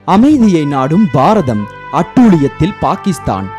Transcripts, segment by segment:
அமைதியை நாடும் பாரதம் அட்டூழியத்தில் பாகிஸ்தான்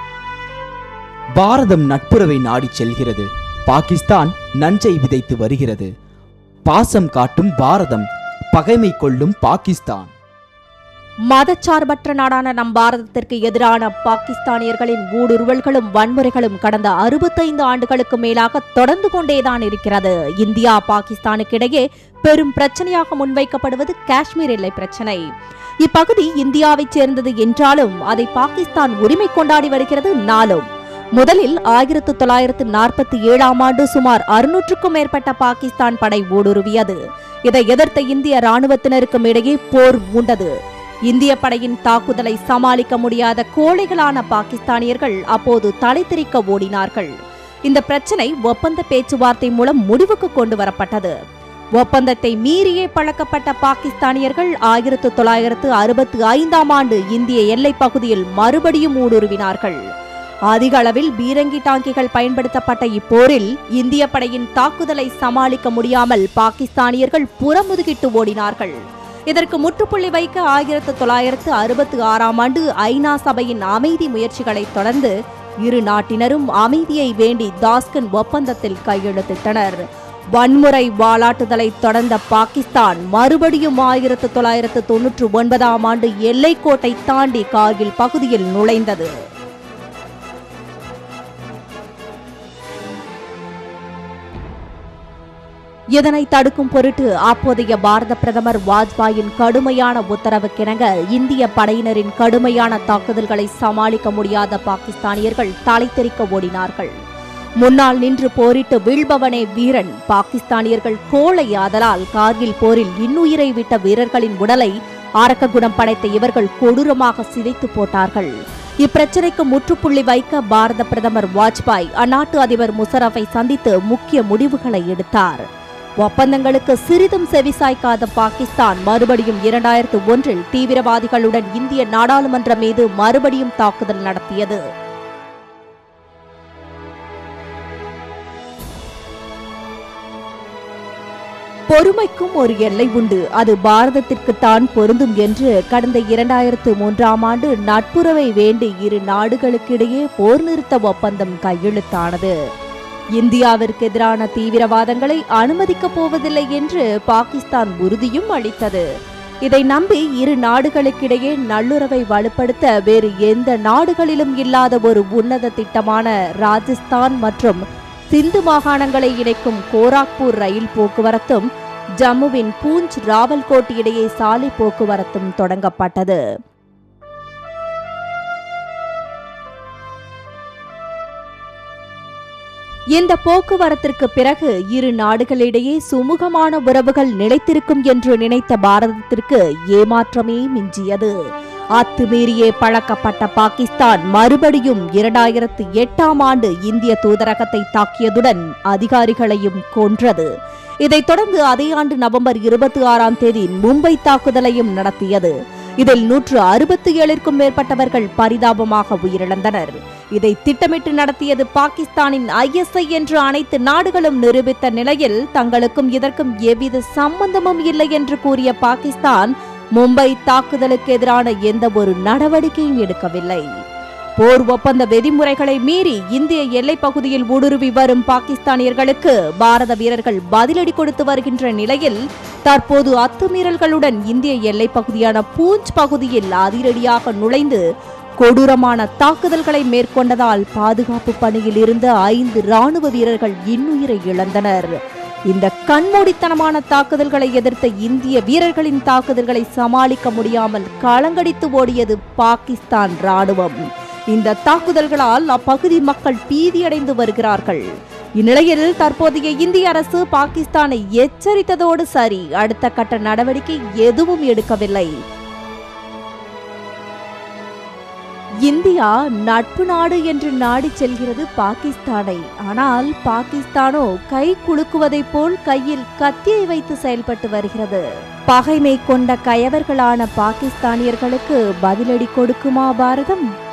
பாரதம் நட்புறவை நாடிச் செல்கிறது பாகிஸ்தான் நஞ்சை விதைத்து வருகிறது பாசம் காட்டும் பாரதம் பகைமை கொள்ளும் பாகிஸ்தான் மதச்சார்பற்ற நாடான நம் பாரதத்திற்கு எதிரான பாகிஸ்தானியர்களின் ஊடுருவல்களும் வன்முறைகளும் கடந்த அறுபத்தைந்து ஆண்டுகளுக்கு மேலாக தொடர்ந்து கொண்டேதான் இருக்கிறது இந்தியா பாகிஸ்தானுக்கிடையே பெரும் பிரச்சனையாக முன்வைக்கப்படுவது காஷ்மீர் எல்லை பிரச்சனை இப்பகுதி இந்தியாவைச் சேர்ந்தது என்றாலும் அதை பாகிஸ்தான் உரிமை கொண்டாடி வருகிறது நாளும் முதலில் ஆயிரத்து தொள்ளாயிரத்து நாற்பத்தி ஏழாம் ஆண்டு சுமார் அறுநூற்றுக்கும் மேற்பட்ட பாகிஸ்தான் படை ஊடுருவியது இதை எதிர்த்த இந்திய ராணுவத்தினருக்கும் இடையே போர் மூண்டது இந்திய படையின் தாக்குதலை சமாளிக்க முடியாத கோழைகளான பாகிஸ்தானியர்கள் அப்போது தலை தெறிக்க ஓடினார்கள் இந்த பிரச்சனை ஒப்பந்த பேச்சுவார்த்தை மூலம் முடிவுக்கு கொண்டு வரப்பட்டது ஒப்பந்தத்தை மீறியே பழக்கப்பட்ட பாகிஸ்தானியர்கள் ஆயிரத்து தொள்ளாயிரத்து அறுபத்து ஐந்தாம் ஆண்டு இந்திய எல்லைப் பகுதியில் மறுபடியும் ஊடுருவினார்கள் அதிக அளவில் பீரங்கி டாங்கிகள் பயன்படுத்தப்பட்ட இப்போரில் இந்திய படையின் தாக்குதலை சமாளிக்க முடியாமல் பாகிஸ்தானியர்கள் புறமுதுகிட்டு ஓடினார்கள் இதற்கு முற்றுப்புள்ளி வைக்க ஆயிரத்து தொள்ளாயிரத்து அறுபத்து ஆறாம் ஆண்டு ஐநா சபையின் அமைதி முயற்சிகளைத் தொடர்ந்து இரு நாட்டினரும் அமைதியை வேண்டி தாஸ்கன் ஒப்பந்தத்தில் கையெழுத்திட்டனர் வன்முறை வாலாட்டுதலை தொடர்ந்த பாகிஸ்தான் மறுபடியும் ஆயிரத்து தொள்ளாயிரத்து தொன்னூற்று ஒன்பதாம் ஆண்டு எல்லைக்கோட்டை தாண்டி கார்கில் பகுதியில் நுழைந்தது இதனை தடுக்கும் பொருட்டு அப்போதைய பாரத பிரதமர் வாஜ்பாயின் கடுமையான உத்தரவுக்கிணங்க இந்திய படையினரின் கடுமையான தாக்குதல்களை சமாளிக்க முடியாத பாகிஸ்தானியர்கள் தலை தெறிக்க ஓடினார்கள் முன்னால் நின்று போரிட்டு வீழ்பவனே வீரன் பாகிஸ்தானியர்கள் கோழை ஆதலால் கார்கில் போரில் இன்னுயிரை விட்ட வீரர்களின் உடலை ஆரக்க குணம் படைத்த இவர்கள் கொடூரமாக சிதைத்து போட்டார்கள் இப்பிரச்சனைக்கு முற்றுப்புள்ளி வைக்க பாரத பிரதமர் வாஜ்பாய் அந்நாட்டு அதிபர் முஷரஃபை சந்தித்து முக்கிய முடிவுகளை எடுத்தார் ஒப்பந்தங்களுக்கு சிறிதும் செவிசாய்க்காத பாகிஸ்தான் மறுபடியும் இரண்டாயிரத்து ஒன்றில் தீவிரவாதிகளுடன் இந்திய நாடாளுமன்றம் மீது மறுபடியும் தாக்குதல் நடத்தியது பொறுமைக்கும் ஒரு எல்லை உண்டு அது பாரதத்திற்குத்தான் பொருந்தும் என்று கடந்த இரண்டாயிரத்து மூன்றாம் ஆண்டு நட்புறவை வேண்டி இரு நாடுகளுக்கிடையே போர் நிறுத்த ஒப்பந்தம் கையெழுத்தானது இந்தியாவிற்கு எதிரான தீவிரவாதங்களை அனுமதிக்கப் போவதில்லை என்று பாகிஸ்தான் உறுதியும் அளித்தது இதை நம்பி இரு நாடுகளுக்கிடையே நல்லுறவை வலுப்படுத்த வேறு எந்த நாடுகளிலும் இல்லாத ஒரு உன்னத திட்டமான ராஜஸ்தான் மற்றும் சிந்து மாகாணங்களை இணைக்கும் கோராக்பூர் ரயில் போக்குவரத்தும் ஜம்முவின் பூஞ்ச் ராவல்கோட் இடையே சாலை போக்குவரத்தும் தொடங்கப்பட்டது இந்த போக்குவரத்திற்கு பிறகு இரு நாடுகளிடையே சுமூகமான உறவுகள் நிலைத்திருக்கும் என்று நினைத்த பாரதத்திற்கு ஏமாற்றமே மிஞ்சியது அத்துமீறியே பழக்கப்பட்ட பாகிஸ்தான் மறுபடியும் இரண்டாயிரத்து எட்டாம் ஆண்டு இந்திய தூதரகத்தை தாக்கியதுடன் அதிகாரிகளையும் கொன்றது இதைத் தொடர்ந்து அதே ஆண்டு நவம்பர் இருபத்தி ஆறாம் தேதி மும்பை தாக்குதலையும் நடத்தியது இதில் நூற்று அறுபத்தி ஏழிற்கும் மேற்பட்டவர்கள் பரிதாபமாக உயிரிழந்தனர் இதை திட்டமிட்டு நடத்தியது பாகிஸ்தானின் ஐஎஸ்ஐ என்று அனைத்து நாடுகளும் நிரூபித்த நிலையில் தங்களுக்கும் இதற்கும் எவ்வித சம்பந்தமும் இல்லை என்று கூறிய பாகிஸ்தான் மும்பை தாக்குதலுக்கு எதிரான எந்த ஒரு நடவடிக்கையும் எடுக்கவில்லை போர் ஒப்பந்த விதிமுறைகளை மீறி இந்திய எல்லைப் பகுதியில் ஊடுருவி வரும் பாகிஸ்தானியர்களுக்கு பாரத வீரர்கள் பதிலடி கொடுத்து வருகின்ற நிலையில் தற்போது அத்துமீறல்களுடன் இந்திய எல்லைப் பகுதியான பூஞ்ச் பகுதியில் அதிரடியாக நுழைந்து கொடூரமான தாக்குதல்களை மேற்கொண்டதால் பாதுகாப்பு பணியில் இருந்த ஐந்து ராணுவ வீரர்கள் இன்னுயிரை இழந்தனர் இந்த கண்மூடித்தனமான தாக்குதல்களை எதிர்த்த இந்திய வீரர்களின் தாக்குதல்களை சமாளிக்க முடியாமல் களங்கடித்து ஓடியது பாகிஸ்தான் ராணுவம் இந்த தாக்குதல்களால் அப்பகுதி மக்கள் பீதியடைந்து வருகிறார்கள் இந்நிலையில் தற்போதைய இந்திய அரசு பாகிஸ்தானை எச்சரித்ததோடு சரி அடுத்த கட்ட நடவடிக்கை எதுவும் எடுக்கவில்லை இந்தியா நட்பு நாடு என்று நாடிச் செல்கிறது பாகிஸ்தானை ஆனால் பாகிஸ்தானோ கை குலுக்குவதைப் போல் கையில் கத்தியை வைத்து செயல்பட்டு வருகிறது பகைமை கொண்ட கயவர்களான பாகிஸ்தானியர்களுக்கு பதிலடி கொடுக்குமா பாரதம்